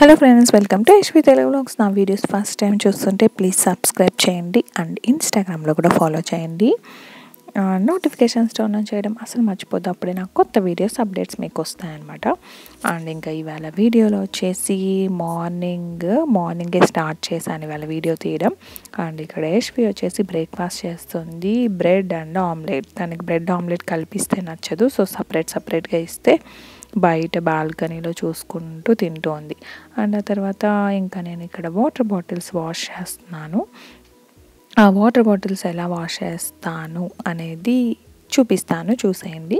Hello friends welcome to HP Telugu vlogs నా videos first time చూస్తుంటే please subscribe చేయండి and ఇన్స్టాగ్రామ్లో కూడా ఫాలో చేయండి నోటిఫికేషన్స్ టర్న్ ఆన్ చేయడం అసలు మర్చిపోద్దు అప్పుడే నాకు కొత్త వీడియోస్ అప్డేట్స్ మీకు వస్తాయన్నమాట అండ్ ఇంకా ఇవాళ వీడియోలో వచ్చేసి మార్నింగ్ మార్నింగే స్టార్ట్ చేశాను ఇవాళ వీడియో తీయడం అండ్ ఇక్కడ హెచ్పి వచ్చేసి బ్రేక్ఫాస్ట్ చేస్తుంది బ్రెడ్ అండ్ ఆమ్లెట్ తనకి బ్రెడ్ ఆమ్లెట్ కలిపిస్తే నచ్చదు సో సపరేట్ సపరేట్గా ఇస్తే బయట బాల్కనీలో చూసుకుంటూ తింటోంది అండ్ ఆ తర్వాత ఇంకా నేను ఇక్కడ వాటర్ బాటిల్స్ వాష్ చేస్తున్నాను ఆ వాటర్ బాటిల్స్ ఎలా వాష్ చేస్తాను అనేది చూపిస్తాను చూసేయండి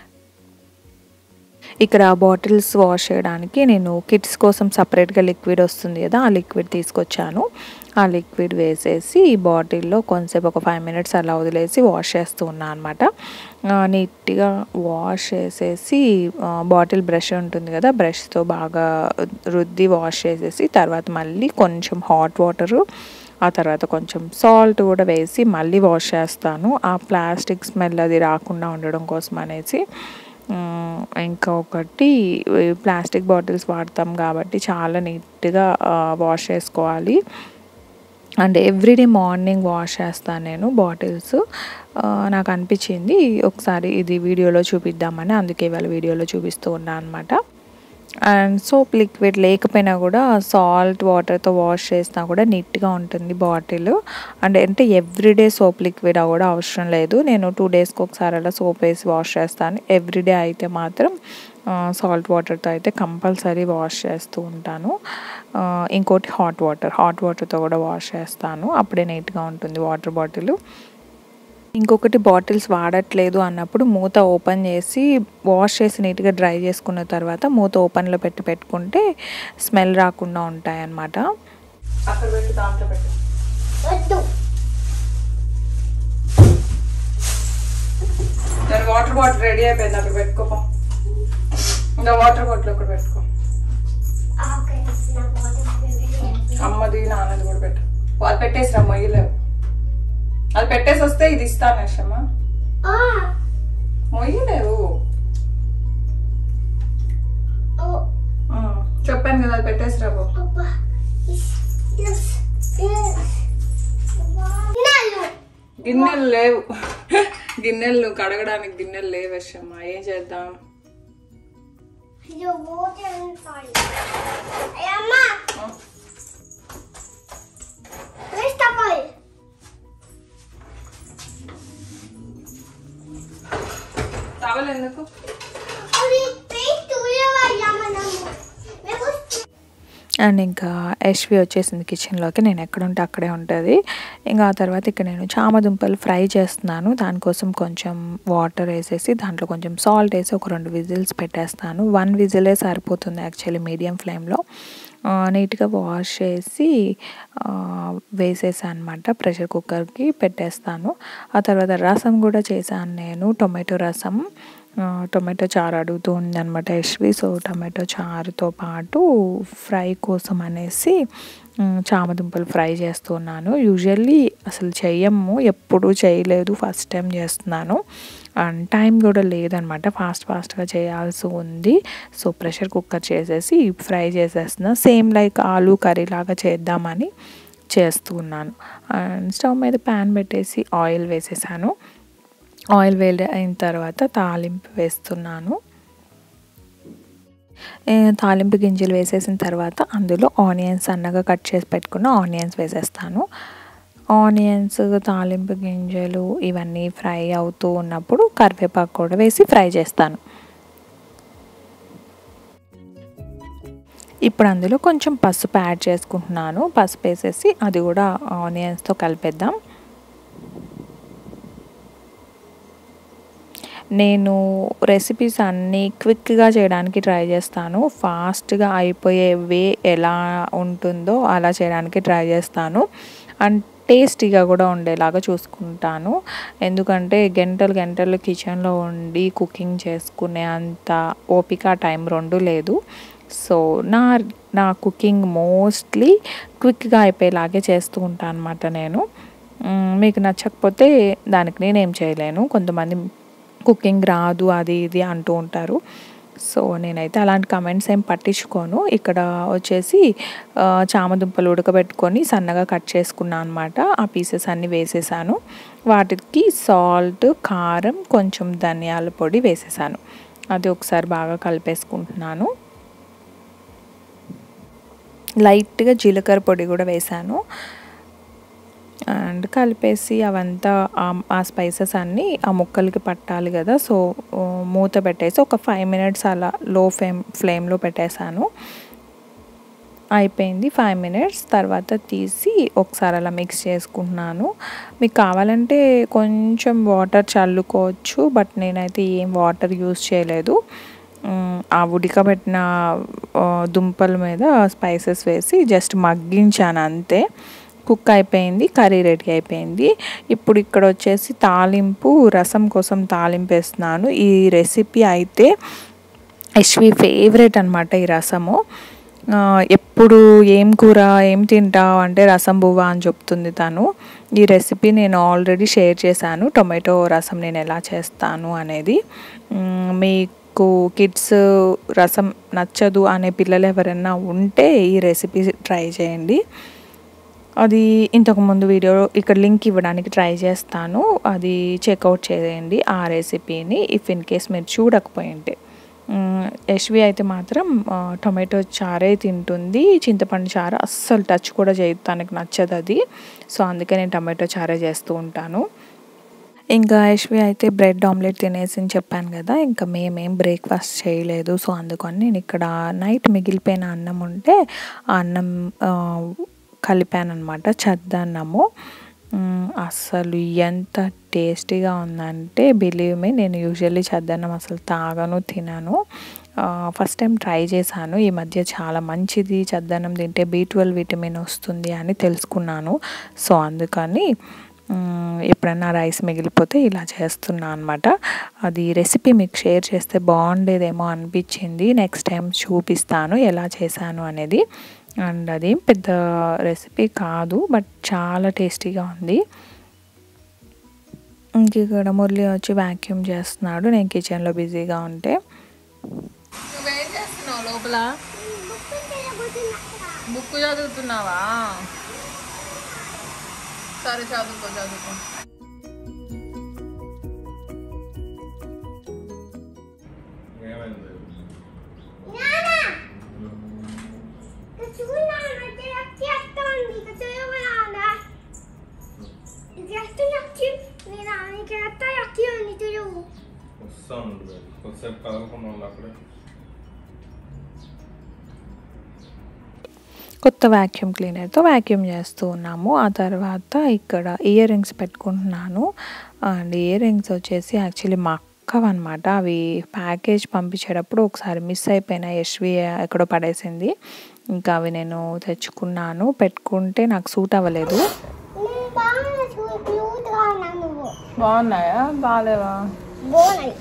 ఇక్కడ బాటిల్స్ వాష్ చేయడానికి నేను కిడ్స్ కోసం సపరేట్గా లిక్విడ్ వస్తుంది కదా ఆ లిక్విడ్ తీసుకొచ్చాను ఆ లిక్విడ్ వేసేసి ఈ బాటిల్లో కొంతసేపు ఒక ఫైవ్ మినిట్స్ అలా వదిలేసి వాష్ చేస్తూ ఉన్నాను అనమాట నీట్గా వాష్ చేసేసి బాటిల్ బ్రష్ ఉంటుంది కదా బ్రష్తో బాగా రుద్ది వాష్ చేసేసి తర్వాత మళ్ళీ కొంచెం హాట్ వాటరు ఆ తర్వాత కొంచెం సాల్ట్ కూడా వేసి మళ్ళీ వాష్ చేస్తాను ఆ ప్లాస్టిక్ స్మెల్ అది రాకుండా ఉండడం కోసం అనేసి ఇంకా ఒకటి ప్లాస్టిక్ బాటిల్స్ వాడతాం కాబట్టి చాలా నీట్గా వాష్ చేసుకోవాలి అండ్ ఎవ్రీడే మార్నింగ్ వాష్ చేస్తాను నేను బాటిల్స్ నాకు అనిపించింది ఒకసారి ఇది వీడియోలో చూపిద్దామని అందుకే ఇవాళ వీడియోలో చూపిస్తూ ఉన్నాను అనమాట అండ్ సోప్ లిక్విడ్ లేకపోయినా కూడా సాల్ట్ వాటర్తో వాష్ చేసినా కూడా నీట్గా ఉంటుంది బాటిల్ అండ్ అంటే ఎవ్రీడే సోప్ లిక్విడ్ కూడా అవసరం లేదు నేను టూ డేస్కి ఒకసారి అలా సోప్ వేసి వాష్ చేస్తాను ఎవ్రీడే అయితే మాత్రం సాల్ట్ వాటర్తో అయితే కంపల్సరీ వాష్ చేస్తూ ఉంటాను ఇంకోటి హాట్ వాటర్ హాట్ వాటర్తో కూడా వాష్ చేస్తాను అప్పుడే నీట్గా ఉంటుంది వాటర్ బాటిల్ ఇంకొకటి బాటిల్స్ వాడట్లేదు అన్నప్పుడు మూత ఓపెన్ చేసి వాష్ చేసి నీట్గా డ్రై చేసుకున్న తర్వాత మూత ఓపెన్లో పెట్టి పెట్టుకుంటే స్మెల్ రాకుండా ఉంటాయి అన్నమాట అక్కడ పెట్టు దాంట్లో పెట్టు వద్దు దాని వాటర్ బాటిల్ రెడీ అయిపోయింది అక్కడ పెట్టుకోపో ఇంకా వాటర్ బాటిల్ అక్కడ పెట్టుకో ఓకే నా బాటిల్ అమ్మది నాన్నది కూడా పెట్టు వాళ్ళు పెట్టేసి రా మొయ్యలేవు అది పెట్టేసి వస్తే ఇది ఇస్తాను యశమ్మ ఆ మొయ్యలేవు ఓ ఉమ్, చెప్పాను కదా అది పెట్టేసి రా బాబు అబ్బా ఇస్ ఇస్ ఇస్ నాలు గిన్నెలు లేవు గిన్నెలు కడగడానికి గిన్నెలు లేవు యశమ్మ ఏం చేద్దాం అయ్యో వాటర్ సారీ అమ్మా Where's the ball? టవల్ ఎందుకు అవి పేస్ట్ తులవాయమ్మ నమ్ము మేము అండ్ ఇంకా యశ్వి వచ్చేసింది కిచెన్లోకి నేను ఎక్కడ ఉంటే అక్కడే ఉంటుంది ఇంకా ఆ తర్వాత ఇక్కడ నేను చామదుంపలు ఫ్రై చేస్తున్నాను దానికోసం కొంచెం వాటర్ వేసేసి దాంట్లో కొంచెం సాల్ట్ వేసి ఒక రెండు విజిల్స్ పెట్టేస్తాను వన్ విజిలే సరిపోతుంది యాక్చువల్లీ మీడియం ఫ్లేమ్లో నీట్గా వాష్ చేసి వేసేసాను అనమాట ప్రెషర్ కుక్కర్కి పెట్టేస్తాను ఆ తర్వాత రసం కూడా చేశాను నేను టొమాటో రసం టొమాటో చారు అడుగుతూ ఉంది అనమాట యశ్వి సో టొమాటో చారుతో పాటు ఫ్రై కోసం అనేసి చామదుంపలు ఫ్రై చేస్తున్నాను యూజువల్లీ అసలు చెయ్యము ఎప్పుడూ చేయలేదు ఫస్ట్ టైం చేస్తున్నాను అండ్ టైం కూడా లేదనమాట ఫాస్ట్ ఫాస్ట్గా చేయాల్సి ఉంది సో ప్రెషర్ కుక్కర్ చేసేసి ఫ్రై చేసేస్తున్నా సేమ్ లైక్ ఆలు కర్రీ లాగా చేద్దామని చేస్తున్నాను అండ్ స్టవ్ మీద ప్యాన్ పెట్టేసి ఆయిల్ వేసేసాను ఆయిల్ వేడి అయిన తర్వాత తాలింపు వేస్తున్నాను తాలింపు గింజలు వేసేసిన తర్వాత అందులో ఆనియన్స్ సన్నగా కట్ చేసి పెట్టుకున్న ఆనియన్స్ వేసేస్తాను ఆనియన్స్ తాలింపు గింజలు ఇవన్నీ ఫ్రై అవుతూ ఉన్నప్పుడు కరివేపాకు కూడా వేసి ఫ్రై చేస్తాను ఇప్పుడు అందులో కొంచెం పసుపు యాడ్ చేసుకుంటున్నాను పసుపు వేసేసి అది కూడా ఆనియన్స్తో కలిపేద్దాం నేను రెసిపీస్ అన్నీ క్విక్గా చేయడానికి ట్రై చేస్తాను ఫాస్ట్గా అయిపోయే వే ఎలా ఉంటుందో అలా చేయడానికి ట్రై చేస్తాను అండ్ టేస్టీగా కూడా ఉండేలాగా చూసుకుంటాను ఎందుకంటే గంటలు గంటలు కిచెన్లో ఉండి కుకింగ్ చేసుకునే అంత ఓపిక టైం రెండు లేదు సో నా నా కుకింగ్ మోస్ట్లీ క్విక్గా అయిపోయేలాగే చేస్తూ ఉంటాను అనమాట నేను మీకు నచ్చకపోతే దానికి నేనేం చేయలేను కొంతమంది కుకింగ్ రాదు అది ఇది అంటూ ఉంటారు సో నేనైతే అలాంటి కమెంట్స్ ఏం పట్టించుకోను ఇక్కడ వచ్చేసి ఆ, చామదుంపలు ఉడకబెట్టుకొని సన్నగా కట్ చేసుకున్నాను అనమాట ఆ పీసెస్ అన్నీ వేసేసాను వాటికి సాల్ట్ కారం కొంచెం ధనియాల పొడి వేసేసాను అది ఒకసారి బాగా కలిపేసుకుంటున్నాను లైట్గా జీలకర్ర పొడి కూడా వేసాను అండ్ కలిపేసి అవంతా ఆ- ఆ స్పైసెస్ అన్నీ ఆ ముక్కలకి పట్టాలి కదా సో ఆ, మూత పెట్టేసి ఒక ఫైవ్ మినిట్స్ అలా లో ఫ్లేమ్ ఫ్లేమ్లో పెట్టేశాను అయిపోయింది ఫైవ్ మినిట్స్ తర్వాత తీసి ఒకసారి అలా మిక్స్ చేసుకుంటున్నాను మీకు కావాలంటే కొంచెం వాటర్ చల్లుకోవచ్చు బట్ నేనైతే ఏం వాటర్ యూస్ చేయలేదు మ్, ఆ ఉడకబెట్టిన ఆ, దుంపల మీద స్పైసెస్ వేసి జస్ట్ మగ్గించాను అంతే కుక్ అయిపోయింది కర్రీ రెడీ అయిపోయింది ఇప్పుడు ఇక్కడ వచ్చేసి తాలింపు రసం కోసం తాలింపు వేస్తున్నాను ఈ రెసిపీ అయితే యశ్వి ఫేవరెట్ అనమాట ఈ రసము ఆ, ఎప్పుడు ఏం కూర ఏం తింటావు అంటే రసం బువ్వ అని చెప్తుంది తను ఈ రెసిపీ నేను ఆల్రెడీ షేర్ చేశాను టొమాటో రసం నేను ఎలా చేస్తాను అనేది మ్, మీకు కిడ్స్ రసం నచ్చదు అనే పిల్లలు ఎవరైనా ఉంటే ఈ రెసిపీ ట్రై చేయండి అది ఇంతకుముందు వీడియో ఇక్కడ లింక్ ఇవ్వడానికి ట్రై చేస్తాను అది చెక్అవుట్ చేయండి ఆ రెసిపీని ఇఫ్ ఇన్ కేస్ మీరు చూడకపోయింటే మ్, యశ్వి అయితే మాత్రం ఆ, టొమాటో చారే తింటుంది చింతపండు చారు అస్సలు టచ్ కూడా చేయదు తనకు నచ్చదు అది సో అందుకే నేను టొమాటో చారే చేస్తూ ఉంటాను ఇంకా యశ్వి అయితే బ్రెడ్ ఆమ్లెట్ తినేసి అని చెప్పాను కదా ఇంకా మేమేం బ్రేక్ఫాస్ట్ చేయలేదు సో అందుకని నేను ఇక్కడ నైట్ మిగిలిపోయిన అన్నం ఉంటే ఆ అన్నం ఆ, కలిపాను అనమాట చద్దన్నము మ్, అసలు ఎంత టేస్టీగా ఉందంటే బిలీవ్ మీ నేను యూజువల్లీ చద్దన్నం అసలు తాగను తినను ఫస్ట్ టైం ట్రై చేశాను ఈ మధ్య చాలా మంచిది చద్దన్నం తింటే బీ ట్వెల్వ్ విటమిన్ వస్తుంది అని తెలుసుకున్నాను సో అందుకని మ్, ఎప్పుడన్నా రైస్ మిగిలిపోతే ఇలా చేస్తున్నా అనమాట అది రెసిపీ మీకు షేర్ చేస్తే బాగుండేదేమో అనిపించింది నెక్స్ట్ టైం చూపిస్తాను ఎలా చేశాను అనేది అండ్ అదేం పెద్ద రెసిపీ కాదు బట్ చాలా టేస్టీగా ఉంది ఇంక ఇక్కడ మురళి వచ్చి వ్యాక్యూమ్ చేస్తున్నాడు నేను కిచెన్లో బిజీగా ఉంటే నువ్వేం చేస్తున్నావు లోపల బుక్ చదువుతున్నావా సరే చదువుకో చదువుకో నానా చూడాలి అంటే చేస్తుంది చూడాలా జస్ట్ నచ్చి నేను నీకు ఎంత నచ్చి ఉంది చూడు వస్తా ఉండు కొద్దిసేపు కదలకుండా ఉండు అక్కడే కొత్త వ్యాక్యూమ్ క్లీనర్తో వ్యాక్యూమ్ చేస్తూ ఉన్నాము ఆ తర్వాత ఇక్కడ ఇయర్ రింగ్స్ పెట్టుకుంటున్నాను అండ్ ఇయర్ రింగ్స్ వచ్చేసి యాక్చువల్లీ మా అక్కవన్నమాట అవి ప్యాకేజ్ పంపించేటప్పుడు ఒకసారి మిస్ అయిపోయిన యశ్వి ఎక్కడో పడేసింది ఇంకా అవి నేను తెచ్చుకున్నాను పెట్టుకుంటే నాకు సూట్ అవ్వలేదు నేను బాగా చూడు క్యూట్గా ఉన్నాను నువ్వు బాగున్నాయా బాగాలేవా బాగున్నాయి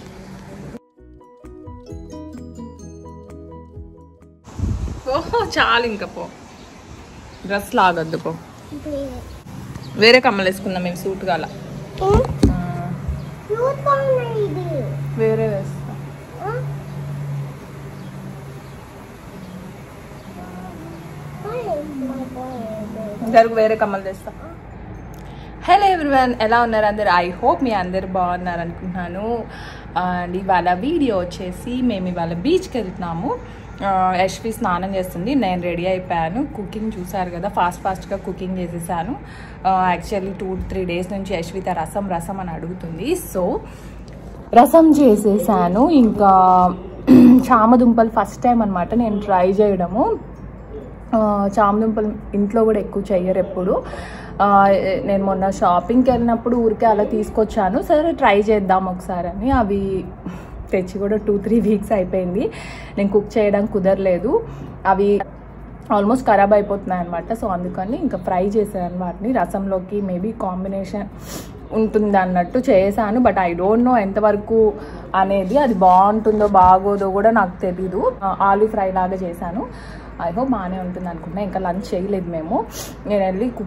ఓహో చాలు ఇంకా పో డ్రెస్ లాగొద్దు పో ప్లీజ్ వేరే కమ్మలు వేసుకుందాం మేము సూట్ కాల క్యూట్గా ఉన్నాయి ఇది వేరే వేస్తా ఆ? Bye, bye, bye. జరుగు వేరే కమ్మలు తెస్తా హలో ఎవ్రీవన్ ఎలా ఉన్నారు అందరు ఐ హోప్ మీ అందరు బాగున్నారు అనుకుంటున్నాను అండ్ ఇవాళ వీడియో వచ్చేసి మేము ఇవాళ బీచ్కి వెళ్తున్నాము ఆ, యశ్వి స్నానం చేస్తుంది నేను రెడీ అయిపోయాను కుకింగ్ చూసారు కదా ఫాస్ట్ ఫాస్ట్గా కుకింగ్ చేసేసాను యాక్చువల్లీ టూ త్రీ డేస్ నుంచి యశ్విత రసం రసం అని అడుగుతుంది సో రసం చేసేసాను ఇంకా చామదుంపలు ఫస్ట్ టైం అనమాట నేను ట్రై చేయడము ఆ, చామదుంపలు ఇంట్లో కూడా ఎక్కువ చెయ్యరు ఎప్పుడు ఆ, నేను మొన్న షాపింగ్కి వెళ్ళినప్పుడు ఊరికే అలా తీసుకొచ్చాను సరే ట్రై చేద్దాం ఒకసారి అని అవి తెచ్చి కూడా టూ త్రీ వీక్స్ అయిపోయింది నేను కుక్ చేయడం కుదరలేదు అవి ఆల్మోస్ట్ ఖరాబ్ అయిపోతున్నాయి అనమాట సో అందుకని ఇంకా ఫ్రై చేశాను వాటిని రసంలోకి మేబీ కాంబినేషన్ ఉంటుంది అన్నట్టు చేశాను బట్ ఐ డోంట్ నో ఎంతవరకు అనేది అది బాగుంటుందో బాగోదో కూడా నాకు తెలీదు ఆ, ఆలూ ఫ్రై లాగా చేశాను ఐ హోప్ బాగానే ఉంటుంది అనుకుంటున్నా ఇంకా లంచ్ చేయలేదు మేము నేను వెళ్ళి కుక్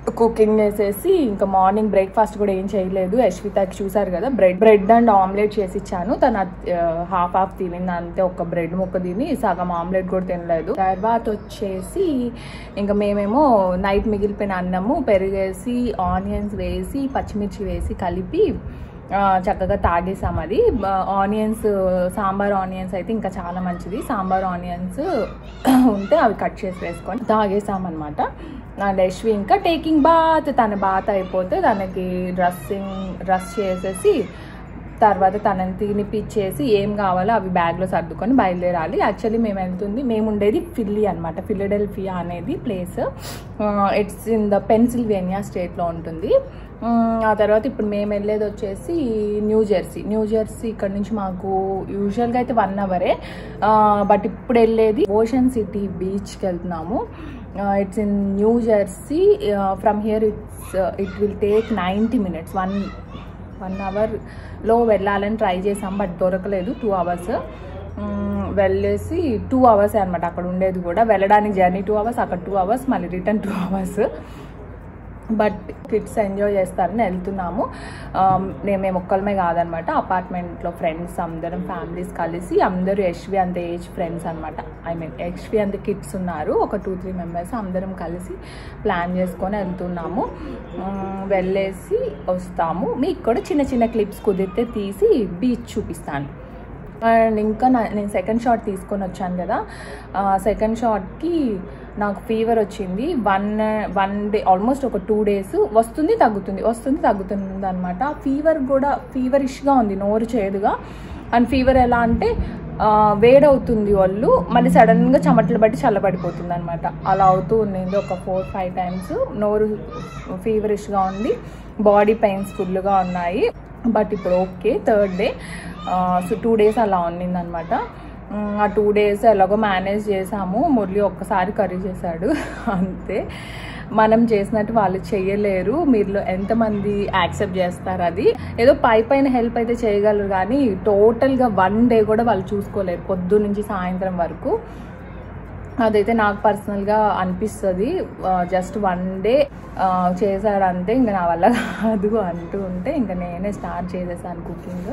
కుకింగ్ చేసేసి ఇంకా మార్నింగ్ బ్రేక్ఫాస్ట్ కూడా ఏం చేయలేదు యశ్వితకి చూసారు కదా బ్రెడ్ బ్రెడ్ అండ్ ఆమ్లెట్ చేసి ఇచ్చాను తను హాఫ్ హాఫ్ తినింది అంతే ఒక బ్రెడ్ ముక్క తిని సగం ఆమ్లెట్ కూడా తినలేదు తర్వాత వచ్చేసి ఇంకా మేమేమో నైట్ మిగిలిపోయిన అన్నము పెరిగేసి ఆనియన్స్ వేసి పచ్చిమిర్చి వేసి కలిపి ఆ, చక్కగా తాగేసాం అది ఆనియన్స్ సాంబార్ ఆనియన్స్ అయితే ఇంకా చాలా మంచిది సాంబార్ ఆనియన్స్ ఉంటే అవి కట్ చేసి వేసుకొని తాగేసాం అనమాట అండ్ యశ్వి ఇంకా టేకింగ్ బాత్ తన బాత్ అయిపోతే తనకి డ్రెస్సింగ్ డ్రెస్ చేసేసి తర్వాత తనని తినిపించేసి ఏం కావాలో అవి బ్యాగ్లో సర్దుకొని బయలుదేరాలి యాక్చువల్లీ మేము వెళ్తుంది మేము ఉండేది ఫిల్లీ అనమాట ఫిలడెల్ఫియా అనేది place it's in the Pennsylvania స్టేట్లో ఉంటుంది మ్, ఆ తర్వాత ఇప్పుడు మేము వెళ్ళేది వచ్చేసి న్యూ జెర్సీ న్యూ జెర్సీ ఇక్కడ నుంచి మాకు యూజువల్గా అయితే వన్ అవరే బట్ ఇప్పుడు వెళ్ళేది ఓషన్ సిటీ బీచ్కి వెళ్తున్నాము it's in New Jersey from here it's it will take ninety minutes one one అవర్లో వెళ్ళాలని ట్రై చేసాం బట్ దొరకలేదు టూ అవర్స్ వెళ్ళేసి టూ అవర్స్ అనమాట అక్కడ ఉండేది కూడా వెళ్ళడానికి జర్నీ టూ అవర్స్ అక్కడ టూ అవర్స్ మళ్ళీ return two hours but kids enjoy చేస్తారని వెళ్తున్నాము ఆమ్, నేను మేము ఒక్కలమే కాదనమాట అపార్ట్మెంట్లో ఫ్రెండ్స్ అందరం ఫ్యామిలీస్ కలిసి అందరూ యశ్వి అంత ఏజ్ ఫ్రెండ్స్ అనమాట ఐ మీన్ యశ్వి అంత కిడ్స్ ఉన్నారు ఒక టూ త్రీ మెంబర్స్ అందరం కలిసి ప్లాన్ చేసుకొని వెళ్తున్నాము ఉమ్, వెళ్ళేసి వస్తాము మీకు కూడా చిన్న చిన్న క్లిప్స్ కుదిరితే తీసి బీచ్ చూపిస్తాను అండ్ ఇంకా నా- నేను సెకండ్ షాట్ తీసుకొని వచ్చాను కదా సెకండ్ షాట్కి నాకు ఫీవర్ వచ్చింది వన్ వన్ డే ఆల్మోస్ట్ ఒక టూ డేస్ వస్తుంది తగ్గుతుంది వస్తుంది తగ్గుతుంది అనమాట ఫీవర్ కూడా ఫీవరిష్గా ఉంది నోరు చేదుగా అండ్ ఫీవర్ ఎలా అంటే ఆ, వేడవుతుంది వాళ్ళు మళ్ళీ సడన్గా చెమటలు బట్టి చల్లబడిపోతుంది అనమాట అలా అవుతూ ఉంది ఒక ఫోర్ ఫైవ్ టైమ్స్ నోరు ఫీవరిష్గా ఉంది బాడీ పెయిన్స్ ఫుల్గా ఉన్నాయి బట్ ఇప్పుడు okay third day so two days అలా ఉన్నిందనమాట ఆ టూ డేస్ ఎలాగో మేనేజ్ చేసాము మురళి ఒక్కసారి కర్రీ చేశాడు అంతే మనం చేసినట్టు వాళ్ళు చేయలేరు మీరులో ఎంతమంది యాక్సెప్ట్ చేస్తారు అది ఏదో పై పైన హెల్ప్ అయితే చేయగలరు కానీ టోటల్గా వన్ డే కూడా వాళ్ళు చూసుకోలేరు పొద్దు నుంచి సాయంత్రం వరకు అదైతే నాకు పర్సనల్గా అనిపిస్తుంది జస్ట్ వన్ డే చేశాడంటే ఇంకా నా వల్ల కాదు అంటూ ఉంటే ఇంకా నేనే స్టార్ట్ చేసేసాను కుకింగ్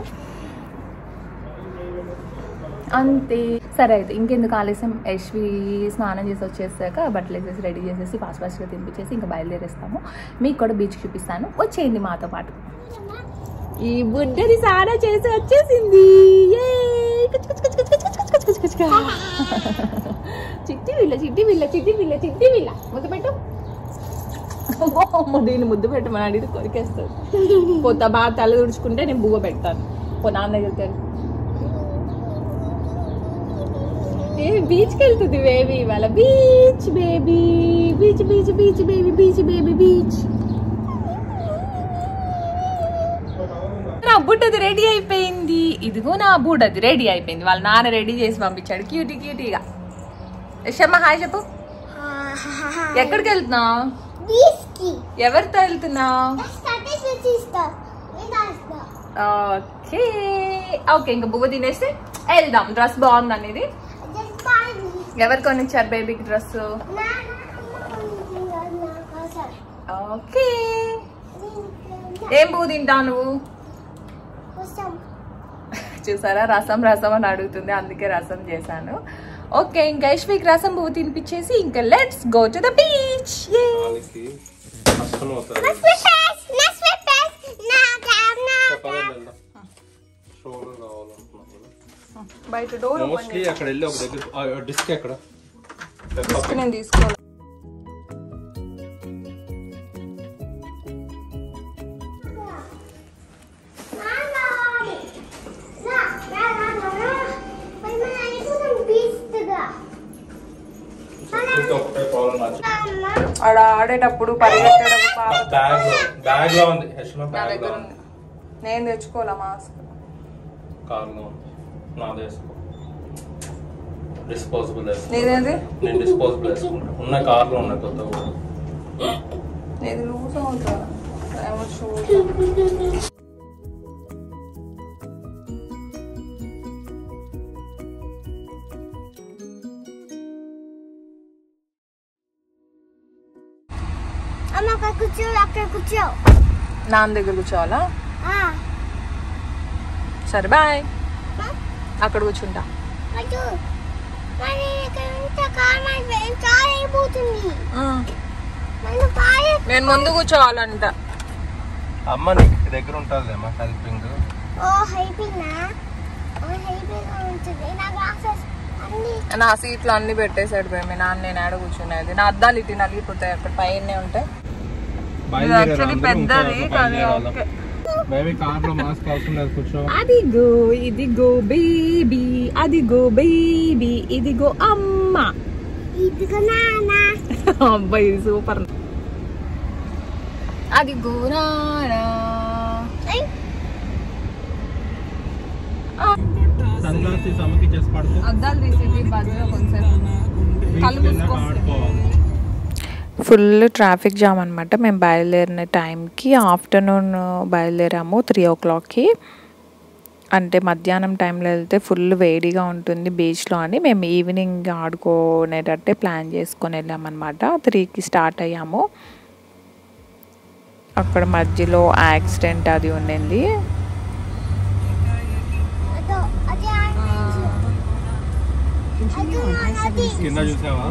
అంతే సరే అయితే ఇంకెందుకు ఆలస్యం యశ్వి స్నానం చేసి వచ్చేసాక బట్టలు వేసేసి రెడీ చేసేసి ఫాస్ట్ ఫాస్ట్గా తినిపించేసి ఇంకా బయలుదేరేస్తాము మీకు కూడా బీచ్ చూపిస్తాను వచ్చేయండి మాతో పాటు ఈ బుడ్డది సారా చేసి వచ్చేసింది Yay! కుచ్ కుచ్ కుచ్ కుచ్ కుచ్ కుచ్ కుచ్ కుచ్ కుచ్ కుచ్. చిట్టి వీళ్ళ చిట్టి వీళ్ళ చిట్టి వీళ్ళ చిట్టి వీళ్ళ ముద్దు పెట్టు అమ్మో, దీన్ని ముద్దు పెట్టమని అడిగితే కొరికేస్తుంది పొద్దు బాగా తల తుడుచుకుంటే నేను బువ్వ పెడతాను పో నాన్న దగ్గరికి వెళ్ళు. ఏ బీచ్కి వెళ్తుంది బేబీ ఇవాళ beach baby beach beach beach baby beach baby beach నా బుడ్డది రెడీ అయిపోయింది ఇదిగో నా బుడ్డది రెడీ అయిపోయింది వాళ్ళ నాన్న రెడీ చేసి పంపించాడు క్యూటీ క్యూటీగా యశమ్మ హాయ్ చెప్పు ఎక్కడికి వెళ్తున్నావు Whisky. ఎవరితో వెళ్తున్నావు That's not this is sister. That's not. Okay okay ఇంకా బువ్వ తినేస్తే వెళ్దాం డ్రెస్ బాగుంది అనేది Just buy me. ఎవరు కొనిచ్చారు బేబీకి dress Nah, nah, nah, okay ఏం పువ్వు తింటావు నువ్వు What's చూసారా రసం రసం అని అడుగుతుంది అందుకే రసం చేశాను ఓకే ఇంకా యశ్విక్ రసం పువ్వు తినిపించేసి ఇంకా let's go to the beach వాళ్ళకి కష్టం అవుతుంది Let's pass. Let's pass. Nah, nah, nah. పదండి వెళ్దాం షోల్డర్ కావాలనుకున్నాం కదా బయట డోర్ మోస్ట్లీ అక్కడ వెళ్ళి ఒక దగ్గర డిస్క్ ఎక్కడ నేను తీసుకోవాలి ఇంకా ఒకటే కావాలి నాకు ఆడ ఆడేటప్పుడు పరిగెత్తడం పాప బ్యాగ్ లో బ్యాగ్ లో ఉంది యశ్మ నా బ్యాగ్ దగ్గర లో ఉంది ఉంది నేను తెచ్చుకోవాలా మాస్క్ కార్ లో ఉంది నాది వేసుకో డిస్పోజబుల్ వేసుకో నీదేది నేను డిస్పోజబుల్ వేసుకుంటా ఉన్న కార్ లో ఉన్నాయి కొత్త కూడా నీది లూజ్ అవుతుందా ఏమో షూస్ అమ్మ అక్కడ కూర్చో అక్కడ కూర్చో నాన్న దగ్గర కూర్చోవాలా ఆ, సరే బాయ్ అక్కడ కూర్చుంటా అటు మరి ఇక్కడ ఉంటే కాలు మరి చాలా అయిపోతుంది మనం కాలు నేను ముందు కూర్చోవాలంట అమ్మ నీకు దగ్గర ఉంటుంది అమ్మ హెల్పింగ్ ఓ అయిపోయిందా ఓ అయిపోయినా ఉంటుంది నా గ్లాసెస్ అన్ని నా సీట్లు అన్ని పెట్టేసాడు పోయి మీ నాన్న నేను ఆడ కూర్చునేది నా అద్దాలు ఇటు నలిగిపోతాయి అక్కడ పైన ఉంటాయి ఇది యాక్చువల్లీ పెద్దది కానీ ఓకే బేబీ కార్ లో మాస్క్ అవసరం లేదు కూర్చో అదిగో ఇదిగో బేబీ అదిగో బేబీ ఇదిగో అమ్మ ఇదిగో నాన్న అబ్బాయి ఇది సూపర్ అదిగో నానా ఐ, సన్ గ్లాసెస్ అమ్మకి చేసి పడుకో అద్దాలు తీసేది బజ్జలో కొంచెం కళ్ళు మూసుకో ఆడుకోవాలి ఫుల్ ట్రాఫిక్ జామ్ అనమాట మేము బయలుదేరిన టైంకి ఆఫ్టర్నూన్ బయలుదేరాము త్రీ ఓ క్లాక్కి అంటే మధ్యాహ్నం టైంలో వెళ్తే ఫుల్ వేడిగా ఉంటుంది బీచ్లో అని మేము ఈవినింగ్ ఆడుకునేటట్టే ప్లాన్ చేసుకొని వెళ్ళామన్నమాట త్రీకి స్టార్ట్ అయ్యాము అక్కడ మధ్యలో యాక్సిడెంట్ అది ఉండింది అదో అదే ఆడించు. అదో నాన్నది కింద చూసావా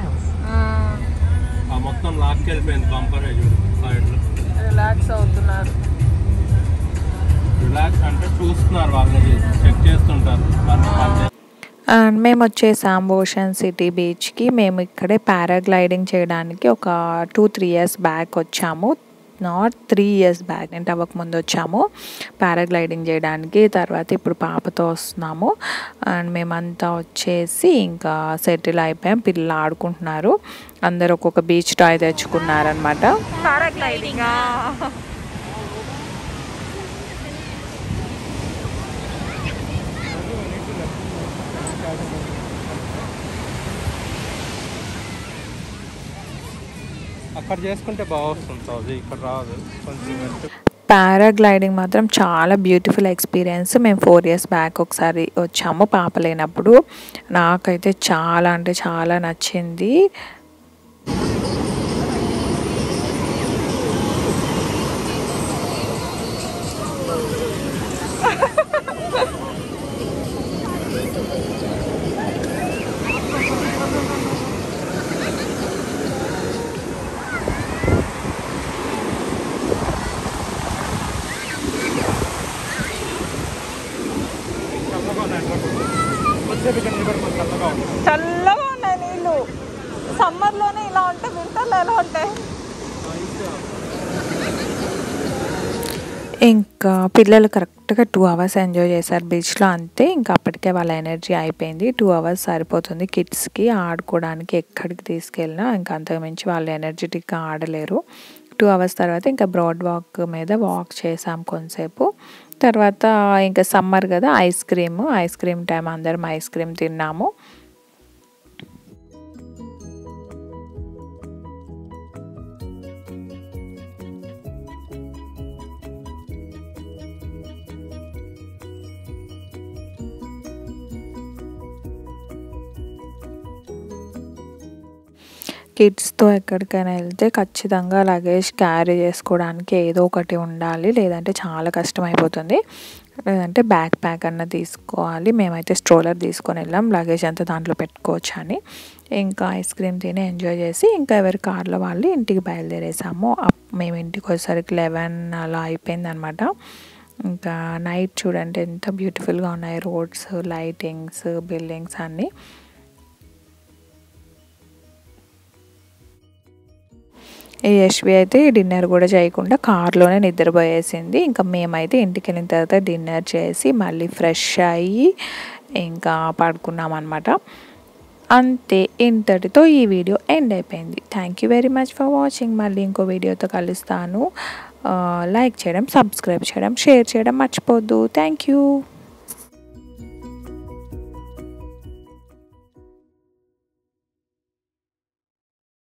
ఆ మొత్తం లాక్కి వెళ్ళిపోయింది బంపర్ చూడు సైడ్ లో రిలాక్స్ అవుతున్నారు రిలాక్స్ అంటే చూస్తున్నారు వాళ్ళని చెక్ చేస్తుంటారు వాళ్ళని పని చేస్తున్నారు. అండ్ మేము వచ్చేసాం ఓషన్ సిటీ బీచ్కి మేము ఇక్కడే పారాగ్లైడింగ్ చేయడానికి ఒక టూ త్రీ ఇయర్స్ బ్యాక్ వచ్చాము నాట్ త్రీ ఇయర్స్ బ్యాక్ అంటే అవ్వక ముందు వచ్చాము పారాగ్లైడింగ్ చేయడానికి తర్వాత ఇప్పుడు పాపతో వస్తున్నాము అండ్ మేమంతా వచ్చేసి ఇంకా సెటిల్ అయిపోయాం పిల్లలు ఆడుకుంటున్నారు అందరు ఒక్కొక్క బీచ్ టాయ్ తెచ్చుకున్నారనమాట పారాగ్లైడింగ్ అక్కడ చేసుకుంటే బాగా వస్తుంది సౌజీ ఇక్కడ రాదు కొంచెం వెంట పారాగ్లైడింగ్ మాత్రం చాలా బ్యూటిఫుల్ ఎక్స్పీరియన్స్ మేము ఫోర్ ఇయర్స్ బ్యాక్ ఒకసారి వచ్చాము పాప లేనప్పుడు నాకైతే చాలా అంటే చాలా నచ్చింది చల్లగా ఉన్నాయి వచ్చేది ఇక్కడ నిలబడి మనకు చల్లగా ఉంది చల్లగా ఉన్నాయి నీళ్ళు సమ్మర్లోనే ఇలా ఉంటే వింటర్లో ఎలా ఉంటాయి ఇంకా పిల్లలు కరెక్ట్గా టూ అవర్స్ ఎంజాయ్ చేశారు బీచ్లో అంతే ఇంకా అప్పటికే వాళ్ళ ఎనర్జీ అయిపోయింది టూ అవర్స్ సరిపోతుంది కిడ్స్కి ఆడుకోవడానికి ఎక్కడికి తీసుకెళ్ళినా ఇంకా అంతకుమించి వాళ్ళు ఎనర్జెటిక్గా ఆడలేరు టూ అవర్స్ తర్వాత ఇంకా బ్రాడ్ వాక్ మీద వాక్ చేసాం కొంతసేపు తర్వాత ఇంకా సమ్మర్ కదా ice cream ice cream time అందరం ఐస్ క్రీమ్ తిన్నాము కిడ్స్తో ఎక్కడికైనా వెళ్తే ఖచ్చితంగా లగేజ్ క్యారీ చేసుకోవడానికి ఏదో ఒకటి ఉండాలి లేదంటే చాలా కష్టం అయిపోతుంది లేదంటే బ్యాక్ ప్యాక్ అన్న తీసుకోవాలి మేమైతే స్ట్రోలర్ తీసుకొని వెళ్ళాం లగేజ్ అంతా దాంట్లో పెట్టుకోవచ్చు అని ఇంకా ఐస్ క్రీమ్ తిని ఎంజాయ్ చేసి ఇంకా ఎవరి కార్లో వాళ్ళు ఇంటికి బయలుదేరేసాము అప్ మేము ఇంటికి వచ్చేసరికి లెవెన్ అలా అయిపోయింది అనమాట ఇంకా నైట్ చూడండి ఎంత బ్యూటిఫుల్గా ఉన్నాయి రోడ్స్ లైటింగ్స్ బిల్డింగ్స్ అన్నీ ఈ యశ్వి అయితే డిన్నర్ కూడా చేయకుండా కార్లోనే నిద్రపోయేసింది ఇంకా మేమైతే ఇంటికి వెళ్ళిన తర్వాత డిన్నర్ చేసి మళ్ళీ ఫ్రెష్ అయ్యి ఇంకా పడుకున్నాం అనమాట అంతే ఇంతటితో ఈ వీడియో ఎండ్ అయిపోయింది thank you very much for watching మళ్ళీ ఇంకో వీడియోతో కలుస్తాను లైక్ చేయడం సబ్స్క్రైబ్ చేయడం షేర్ చేయడం మర్చిపోద్దు థ్యాంక్ యూ